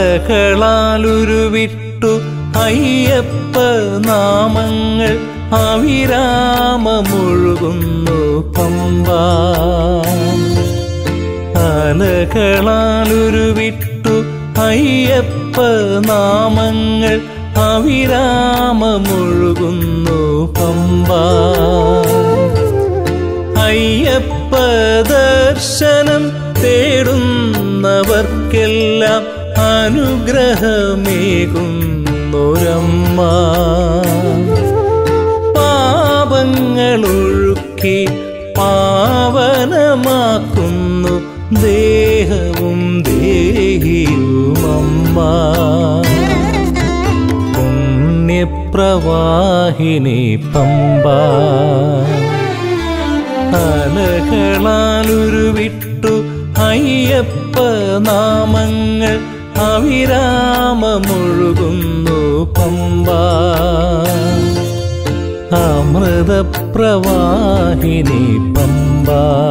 അലകളാലുരുവിട്ടു അയ്യപ്പ നാമങ്ങൾ അവിരാമമൊഴുകുന്നു പമ്പ അലകളാലുരുവിട്ടു അയ്യപ്പ നാമങ്ങൾ അവിരാമമൊഴുകുന്നു പമ്പ അയ്യപ്പ ദർശനം തേടുന്നവർക്കെല്ലാം അനുഗ്രഹമേകുന്നൊരമ്മ പാപങ്ങളൊഴുക്കി പാവനമാക്കുന്നു ദേഹവും ദേഹിയുമമ്മ പുണ്യപ്രവാഹിനി പമ്പ അലകളാലുരുവിട്ടു അയ്യപ്പ നാമങ്ങൾ അവിരാമമൊഴുകുന്നു പമ്പ അമൃതപ്രവാഹിനി പമ്പ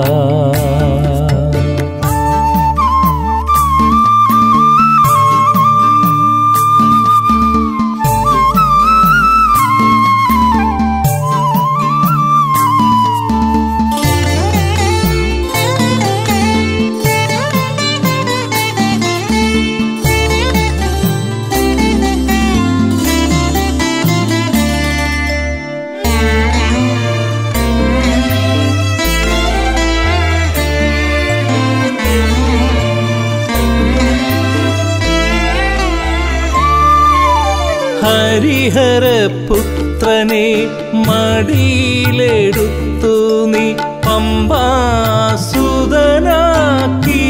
ഹരിഹരപുത്രനെ മടിയിലെടുത്തു നീ പമ്പാസുതനാക്കി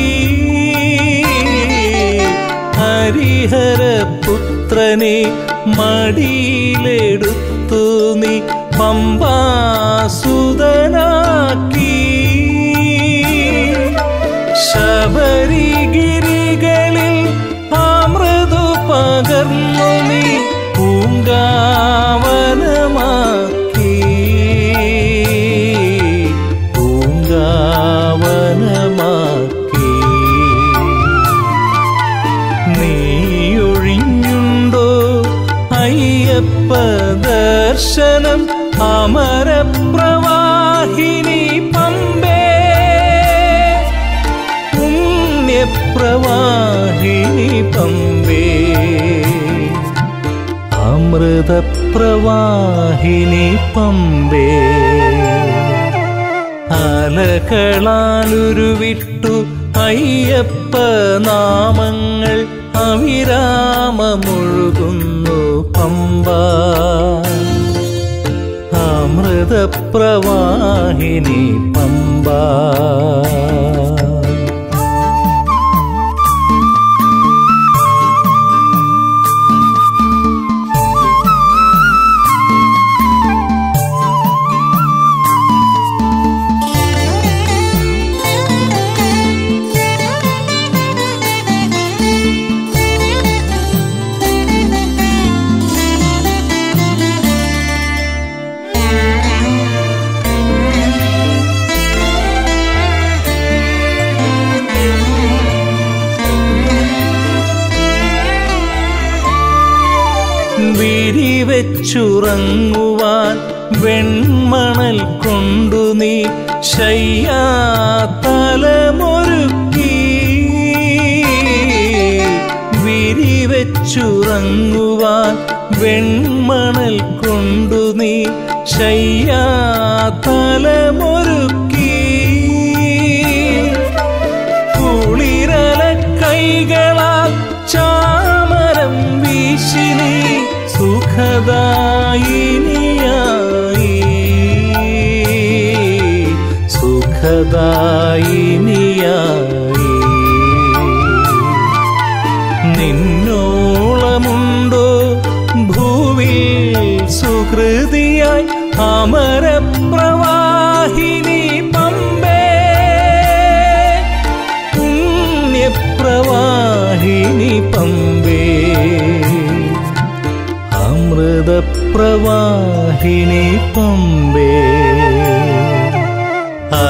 ഹരിഹരപുത്രനെ മടിയിലെടുത്തു നീ പമ്പാസുതനാക്കി ശബരിഗിരികളിൽ അമൃതു പകർന്നു നീ പൂങ്കാവനമാക്കി പൂങ്കാവനമാക്കി നീയൊഴിഞ്ഞുണ്ടോ അയ്യപ്പ ദർശനം അമരപ്രവാഹിനി പമ്പേ പുണ്യപ്രവാഹിനി പമ്പേ അമൃതപ്രവാഹിനി പമ്പേ അലകളാലുരുവിട്ടു അയ്യപ്പ നാമങ്ങൾ അവിരാമമൊഴുകുന്നു പമ്പ അമൃതപ്രവാഹിനി പമ്പ വിരിവെച്ചുറങ്ങുവാൻ വെൺമണൽ കൊണ്ടു നീ ശയ്യാതലമൊരുക്കി വിരിവെച്ചുറങ്ങുവാൻ വെൺമണൽ കൊണ്ടു നീ ശയ്യാതലമൊരുക്കി കുളിരല കൈകളാൽ ചാമരം വീശിനി സുഖദായിനിയായി സുഖദായിനിയായി നിന്നോളമുണ്ടോ ഭൂവിൽ സുഹൃതിയായി അമരപ്രവാഹിനി പമ്പേ പുണ്യപ്രവാഹിനി പമ്പേ അമൃതപ്രവാഹിനി പമ്പേ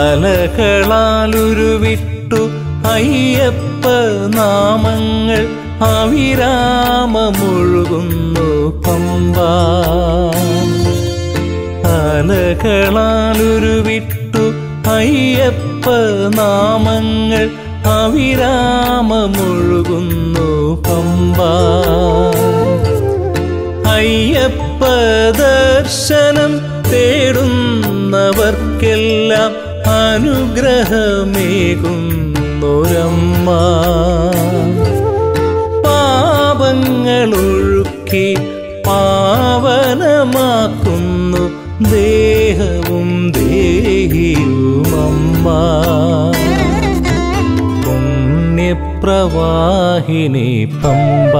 അലകളാലുരുവിട്ടു അയ്യപ്പ നാമങ്ങൾ അവിരാമമൊഴുകുന്നു പമ്പ അലകളാലുരുവിട്ടു അയ്യപ്പ നാമങ്ങൾ അവിരാമമൊഴുകുന്നു പമ്പ അയ്യപ്പ ദർശനം തേടുന്നവർക്കെല്ലാം അനുഗ്രഹമേകുന്നൊരമ്മ പാപങ്ങളൊഴുക്കി പാവനമാക്കുന്നു ദേഹവും ദേഹിയുമമ്മ പുണ്യപ്രവാഹിനി പമ്പ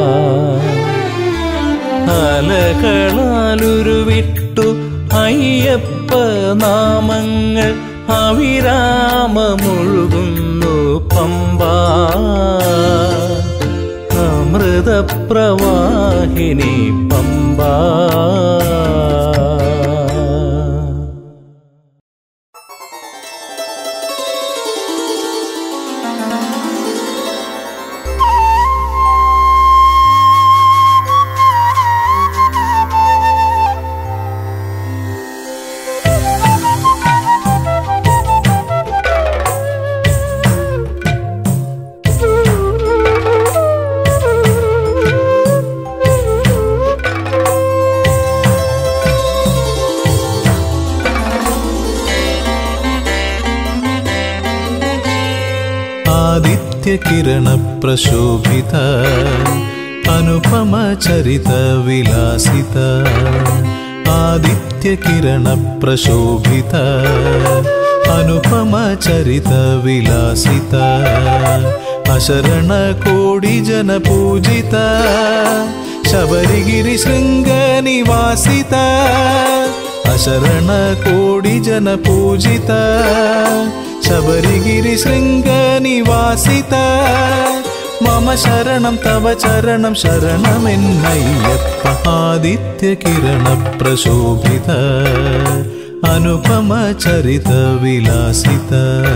അലകളാലുരുവിട്ടു അയ്യപ്പ നാമങ്ങൾ അവിരാമമൊഴുകുന്നു പമ്പ അമൃതപ്രവാഹിനി പമ്പ ആദിത്യകിരണപ്രശോഭിത അനുപമചരിതവിലാസിത ആദിത്യകിരണപ്രശോഭിത അനുപമചരിതവിലാസിത അശരണകോടിജനപൂജിത ശബരിഗിരി ശൃംഗനിവാസിത അശരണകോടിജനപൂജിത ശബരിഗിരി ശൃംഗനിവാസിത മമ ശരണം തവ ചരണം ശരണമെന്നയ്യപ്പ ആദിത്യകിരണ പ്രശോഭിത അനുപമ ചരിത വിലാസിത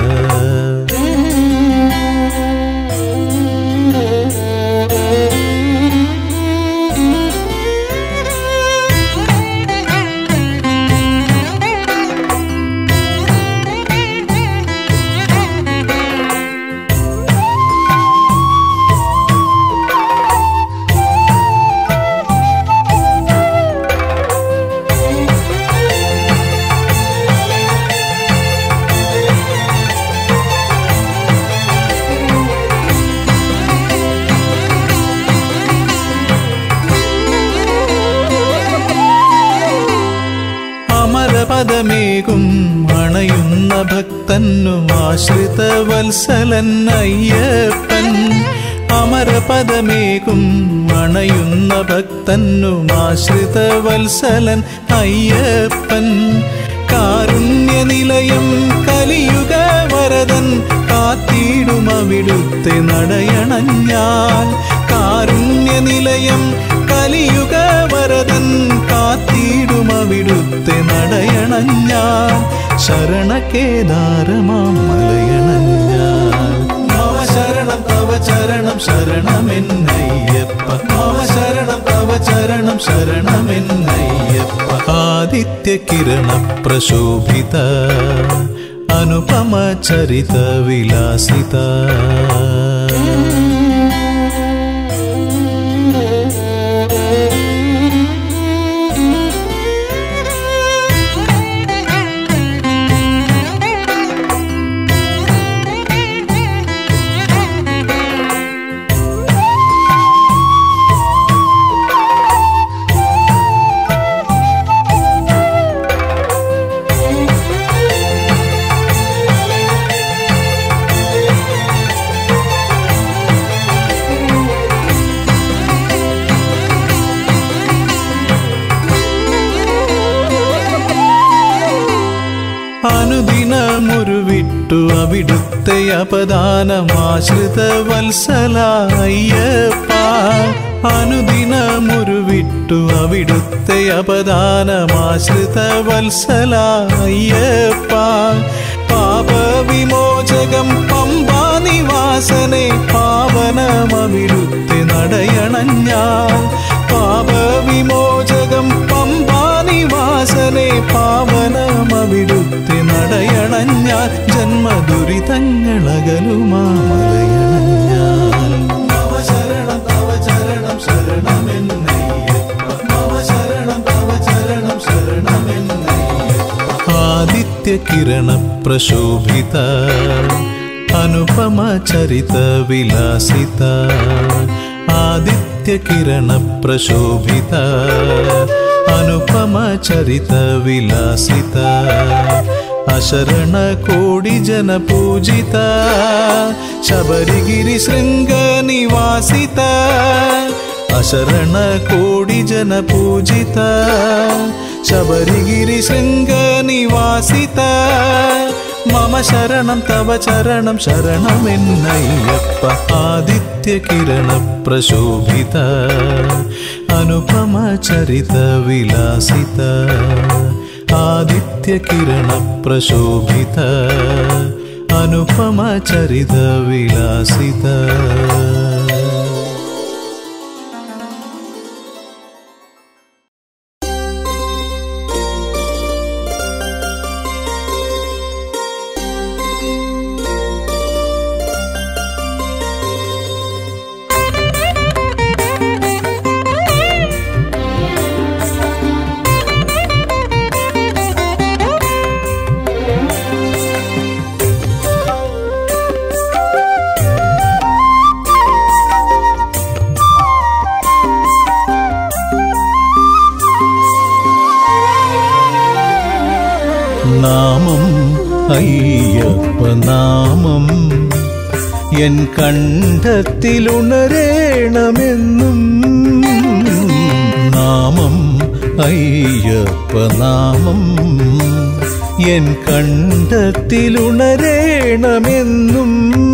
അമരപദമേകും അണയുന്ന ഭക്തനും ആശ്രിത വത്സലൻ അയ്യപ്പൻ അമരപദമേകും അണയുന്ന ഭക്തനും ആശ്രിത വത്സലൻ അയ്യപ്പൻ കാരുണ്യനിലയം കലിയുഗ വരദൻ കാത്തിടും അവിടുത്തെ നടയണഞ്ഞാൽ കാരുണ്യനിലയം കലിയുഗ വരദൻ കാത്തിടും അവിടുത്തെ നടയണഞ്ഞാൽ ശരണകേദാരമാം മലയണഞ്ഞാൽ മമ ശരണം തവ ചരണം ശരണമെന്നയ്യപ്പ മമ ശരണം തവ ചരണം ശരണമെന്നയ്യപ്പ ആദിത്യകിരണ പ്രശോഭിത അനുപമ ചരിത വിലാസിത അനുദിനമുരുവിട്ടു അവിടുത്തെ അപദാനമാശ്രിത വത്സല അയ്യപ്പ അനുദിനമുരുവിട്ടു അവിടുത്തെ അപദാനമാശ്രിത വത്സല അയ്യപ്പ പാ പാപവിമോചകം പമ്പാ നിവാസനെ പാവനമവിടുത്തെ നടയണഞ്ഞാൽ പാപവിമോചകം പമ്പാ നിവാസനെ പാവനമവിടുത്തെ നടയണഞ്ഞാൽ ജന്മദുരിതങ്ങളകലുമാമലയണഞ്ഞാൽ തവ ശരണം തവ ചരണം ശരണമെന്നയ്യപ്പ തവ ശരണം തവ ചരണം ശരണമെന്നയ്യപ്പ ആദിത്യ കിരണ പ്രശോഭിത അനുപമ ചരിത വിലാസിത ആദിത്യ കിരണ പ്രശോഭിത അനുപമ ചരിത വിലാസിത അശരണ കോടി ജന പൂജിത ശബരിഗിരി ശൃംഗ നിവാസിത അശരണ കോടി ജന പൂജിത ശബരിഗിരി ശൃംഗ നിവാസിത മമ ശരണം തവ ചരണം ശരണമെന്നയ്യപ്പ ആദിത്യ കിരണ പ്രശോഭിത അനുപമ ചരിത വിലാസിത ആദിത്യ കിരണ പ്രശോഭിത അനുപമ ചരിത വിലാസിത നാമം അയ്യപ്പ നാമം എൻ കണ്ഠത്തിലുണരേണമെന്നും നാമം അയ്യപ്പ നാമം എൻ കണ്ഠത്തിലുണരേണമെന്നും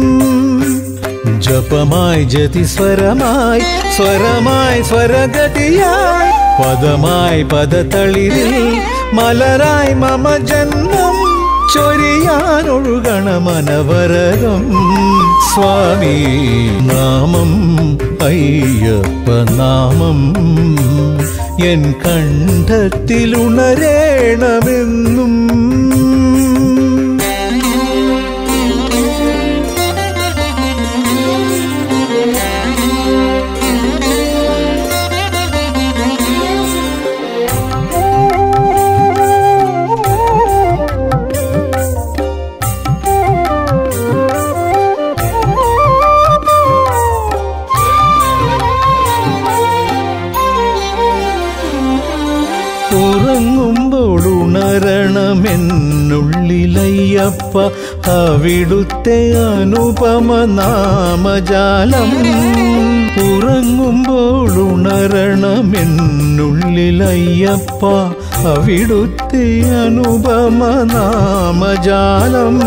ജപമായി ജതിസ്വരമായി സ്വരമായി സ്വരഗതിയായി പദമായി പദതളിരിൽ മലരായി മമ ജന്മം ചൊരിയാനൊഴുകണ മനവരകം സ്വാമി നാമം അയ്യപ്പ നാമം എൻ കണ്ഠത്തിലുണരേണമെന്നും ഉറങ്ങുമ്പോൾ ഉണരണമെന്നുള്ളിലയ്യപ്പ അവിടുത്തെ അനുപമ നാമജാലം ഉറങ്ങുമ്പോൾ ഉണരണമെന്നുള്ളിലയ്യപ്പ അവിടുത്തെ അനുപമ നാമജാലം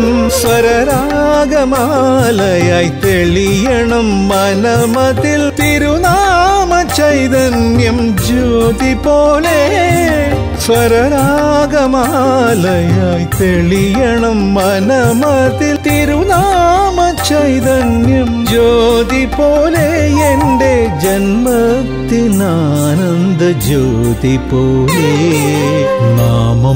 സ്വരരാഗമാലയായി തെളിയണം മനമതിൽ തിരുനാമ ചൈതന്യം ജ്യോതി പോലെ സ്വരരാഗമാലയായി തെളിയണം മനമതിൽ തിരുനാമ ചൈതന്യം ജ്യോതി പോലെ എൻ്റെ ജന്മത്തിനാനന്ദ ജ്യോതി പോലെ നാമം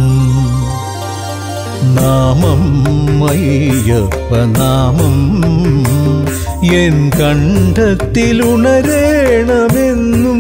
നാമം അയ്യപ്പ നാമം എൻ കണ്ഠത്തിലുണരേണമെന്നും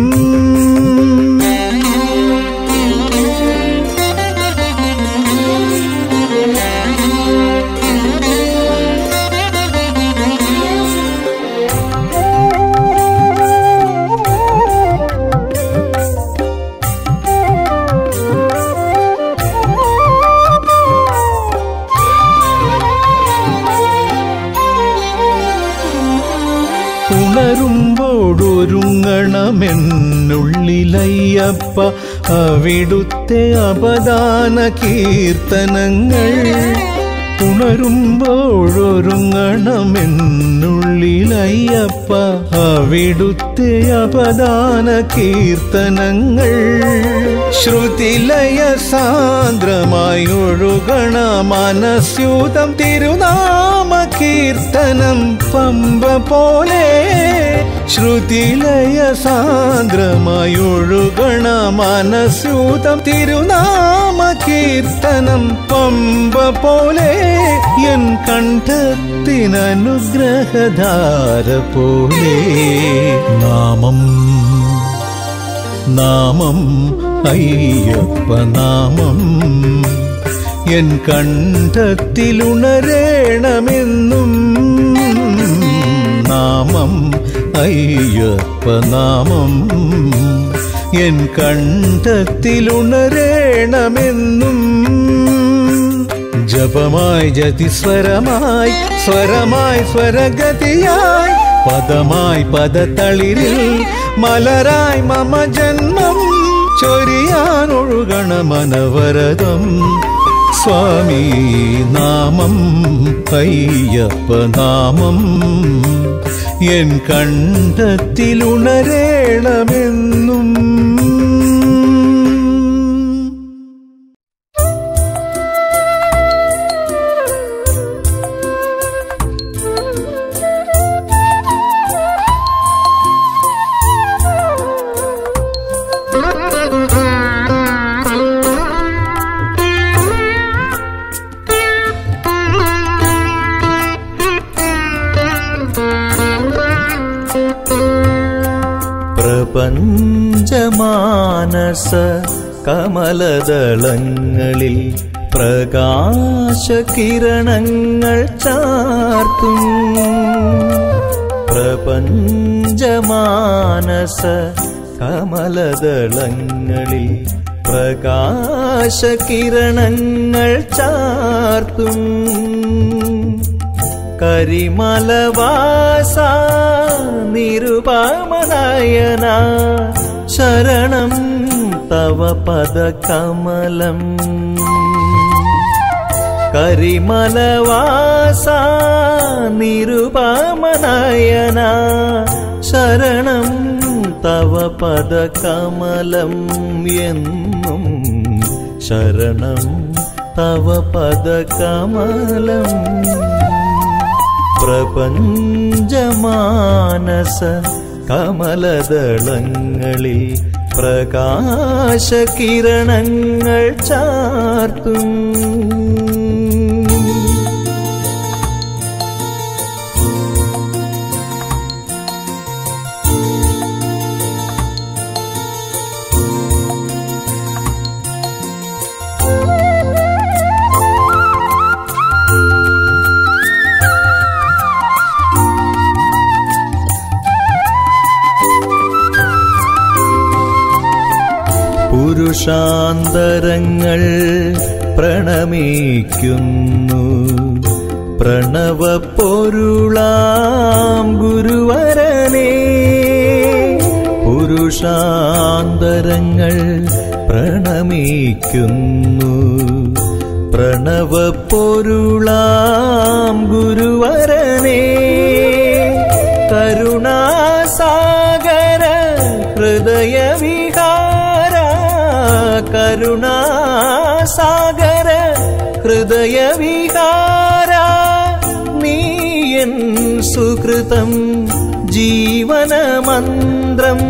ഉണരുമ്പോഴൊരുങ്ങണമെന്നുള്ളിലയ്യപ്പ അവിടുത്തെ അപദാന കീർത്തനങ്ങൾ ഉണരുമ്പോഴൊരുങ്ങണമെന്നുള്ളിലയ്യപ്പ അവിടുത്തെ അപദാന കീർത്തനങ്ങൾ ശ്രുതിലയ സാന്ദ്രമായി ഒഴുകണ മനസ്യൂതം തിരുനാമ കീർത്തനം പമ്പ പോലെ ശ്രുതിലയ സാന്ദ്രമായി ഒഴുകണ മനസ്യൂതം തിരുനാമ കീർത്തനം പമ്പ പോലെ എൻ കണ്ഠത്തിനനുഗ്രഹധാര പോലെ നാമം നാമം അയ്യപ്പ നാമം എൻ കണ്ഠത്തിലുണരേണമെന്നും നാമം അയ്യപ്പ നാമം എൻ കണ്ഠത്തിലുണരേണമെന്നും ജപമായി ജതിസ്വരമായി സ്വരമായി സ്വരഗതിയായി പദമായി പദത്തളിരിൽ മലരായി മമ ജന്മം ചൊരിയാൻ ഒഴുകണ മനവരതം സ്വാമി നാമം അയ്യപ്പ നാമം എൻ കണ്ഠത്തിലുണരേണമെന്നും പ്രപഞ്ചമാനസ കമലദളങ്ങളിൽ പ്രകാശകിരണങ്ങൾ ചാർത്തും പ്രപഞ്ചമാനസ കമലദളങ്ങളിൽ പ്രകാശകിരണങ്ങൾ ചാർത്തും കരിമലവാസ നിരുപമനയന ശരണം തവ പദകമലം കരിമലവാസ നിരുപമനയന ശരണം തവ പദകമലം എന്നും ശരണം തവ പദകമലം പ്രപഞ്ചമാനസ കമലദളങ്ങളിൽ പ്രകാശകിരണങ്ങൾ ചാർത്തും പുരുഷാന്തരങ്ങൾ പ്രണമിക്കുന്നു പ്രണവ പൊരുളാം ഗുരുവരനെ പുരുഷാന്തരങ്ങൾ പ്രണമിക്കുന്നു പ്രണവ പൊരുളാം ഗുരുവരനെ കരുണാസാഗര ഹൃദയവിഹാര കരുണാസാഗര ഹൃദയവിഹാര നീയൻ സുകൃതം ജീവനമന്ത്രം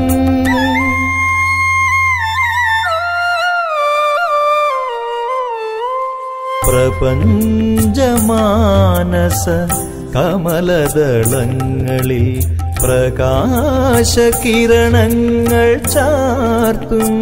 പ്രപഞ്ചമാനസ കമലദളങ്ങളിൽ പ്രകാശകിരണങ്ങൾ ചാർത്തും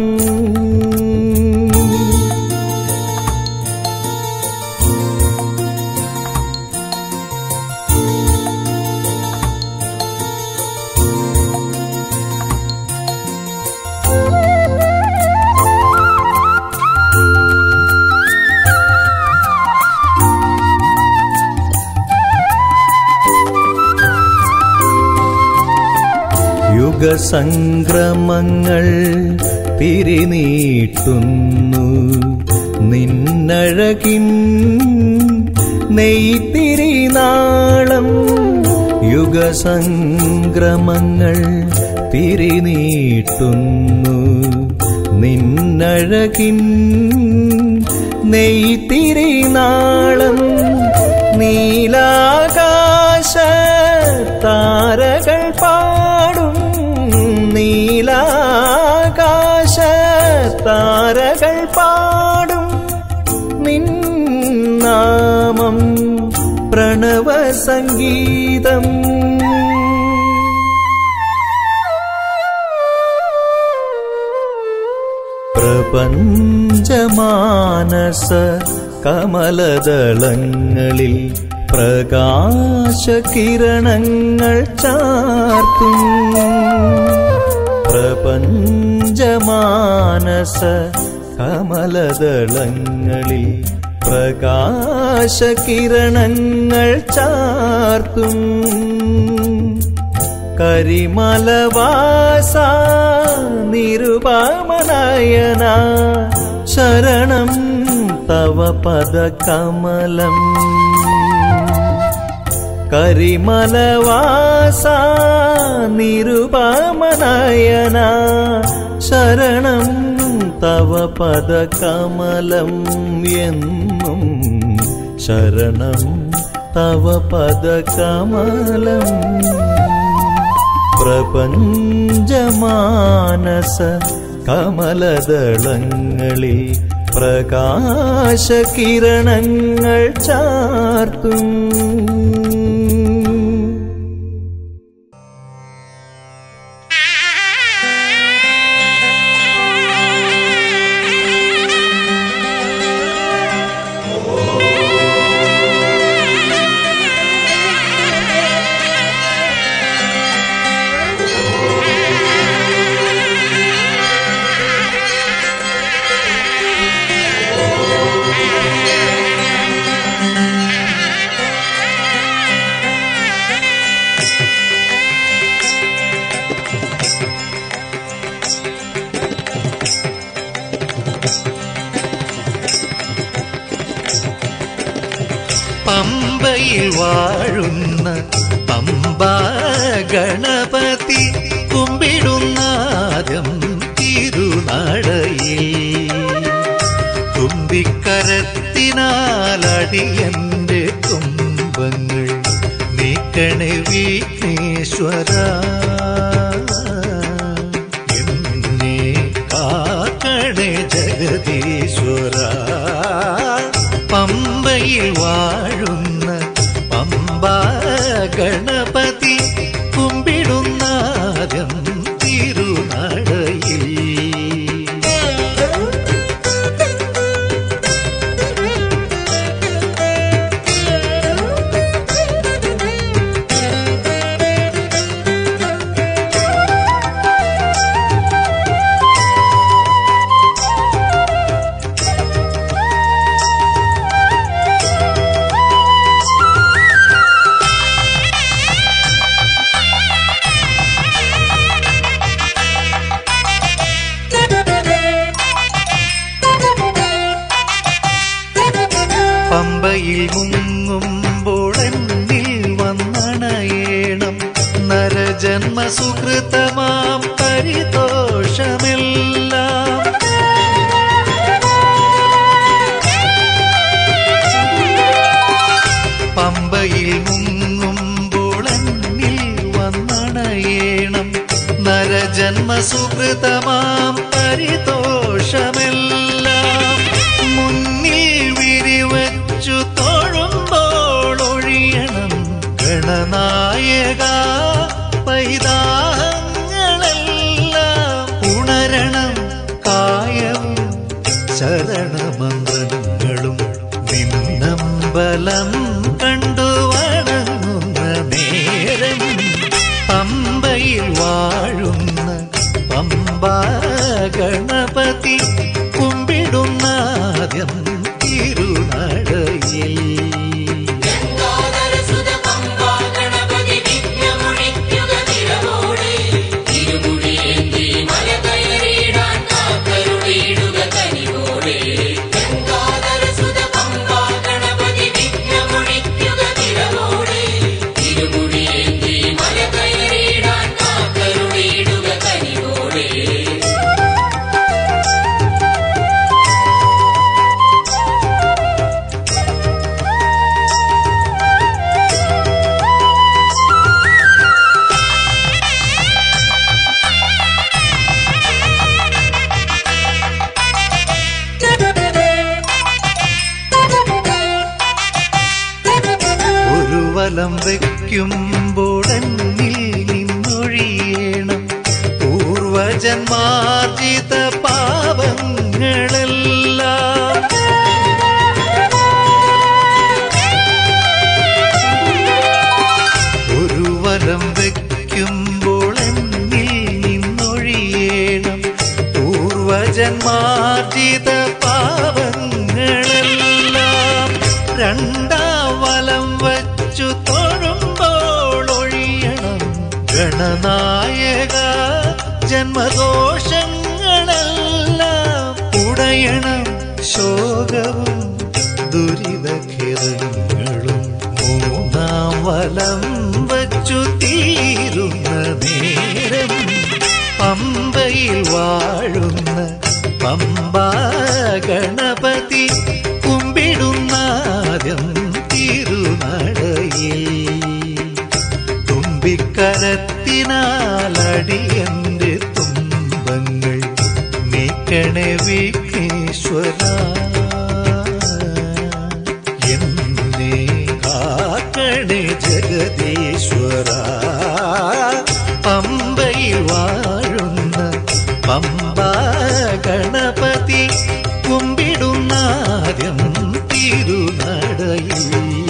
യുഗസംക്രമങ്ങൾ പിരിനീട്ടുന്നു നിന്നഴകിൻ നെയ്ത്തിരി നാളം യുഗസംക്രമങ്ങൾ തിരിനീട്ടുന്നു നിന്നഴകിൻ നെയ്ത്തിരി നാളം നീലാകാശ താരകൾ പാടും നീലാകാശ താരകൾ പാടും നിൻ നാമം പ്രണവ സംഗീതം പ്രപഞ്ചമാനസ കമലദളങ്ങളിൽ പ്രകാശകിരണങ്ങൾ ചാർത്തും പ്രപഞ്ചമാനസ കമലദളങ്ങളിൽ പ്രകാശകിരണങ്ങൾ ചാർത്തും കരിമലവാസ നിരുപമനയന ശരണം തവ പദകമലം കരിമലവാസ നിരുപമനയന ശരണം തവ പദകമലം എന്നും ശരണം തവ പദകമലം പ്രപഞ്ചമാനസ കമലദളങ്ങളിൽ പ്രകാശകിരണങ്ങൾ ചാർത്തും പമ്പയിൽ വാഴുന്ന പമ്പ ഗണപതി കുമ്പിടുന്നാദം തിരുനടയിൽ തുമ്പിക്കരത്തിനാലടിയന്റെ തുമ്പങ്ങൾ നീക്കണേ വിഘ്നേശ്വര എന്നെ കാക്കണേ ജഗദീശ്വര പമ്പയിൽ വാഴുന്ന പമ്പ ഗണപതി കുമ്പിടുന്നാദം തിരുനടയിൽ പമ്പയിൽ മുങ്ങുമ്പോൾ എന്നിൽ വന്നണയേണം നരജന്മ സുഹൃതമാം പരിതോഷമെല്ലാം പമ്പയിൽ മുങ്ങുമ്പോൾ എന്നിൽ വന്നണയേണം നരജന്മ സുഹൃതമാം പരിതോഷമെല്ലാം മുന്നിൽ വിരിവച്ചു തൊഴുമ്പോൾ ഒഴിയണം ഗണനായക പൈതാഹങ്ങളെല്ലാം ഉണരണം കായവും ശരണമന്ത്രങ്ങളും നിന്നമ്പലം കണ്ടു വണങ്ങുന്ന നേരം പമ്പയിൽ വാഴുന്ന പമ്പ ഗണപതി കുമ്പിടുന്നാദ്യം തിരുനടയിൽ ഗംഗാധരസുത പമ്പാ ഗണപതി വിഘ്നമൊഴിക്കുക നിറവോടെ ഇരുമുടിയേന്തി മല കയറിയിടാൻ കാക്കരുളിയിടുക കനിവോടെ ഗംഗാധരസുത പമ്പാ ഗണപതി വിഘ്നമൊഴി വയ്ക്കുമ്പോഴെന്നിൽ നിന്നൊഴിയണം പൂർവജന്മാർജിത പാവങ്ങളെല്ലാം ഒരു വരം വയ്ക്കുമ്പോൾ എന്നിൽ നിന്നൊഴിയണം പൂർവജന്മാർജിത പാവങ്ങളെല്ലാം രണ്ടാം വലം വച്ചു തൊഴുമ്പോൾ ഒഴിയണം ഗണനായക ജന്മദോഷങ്ങളെല്ലാം ഉടയണം ശോകവും ദുരിതഖിതങ്ങളും മൂന്നാം വലം വച്ചു തീരുന്ന നേരം പമ്പയിൽ വാഴുന്ന പമ്പാ ഗണപതി കുമ്പിടുന്നാദ്യം തിരുനടയിൽ തുമ്പിക്കരത്തിനാലടിയന്റെ തുമ്പങ്ങൾ നീക്കണേ വിഘ്നേശ്വര എന്നെ കാക്കണേ ജഗദീശ്വര പമ്പയിൽ വാഴുന്ന പമ്പാ ഗണപതി കുമ്പിടുന്നാദ്യം തിരുനടയിൽ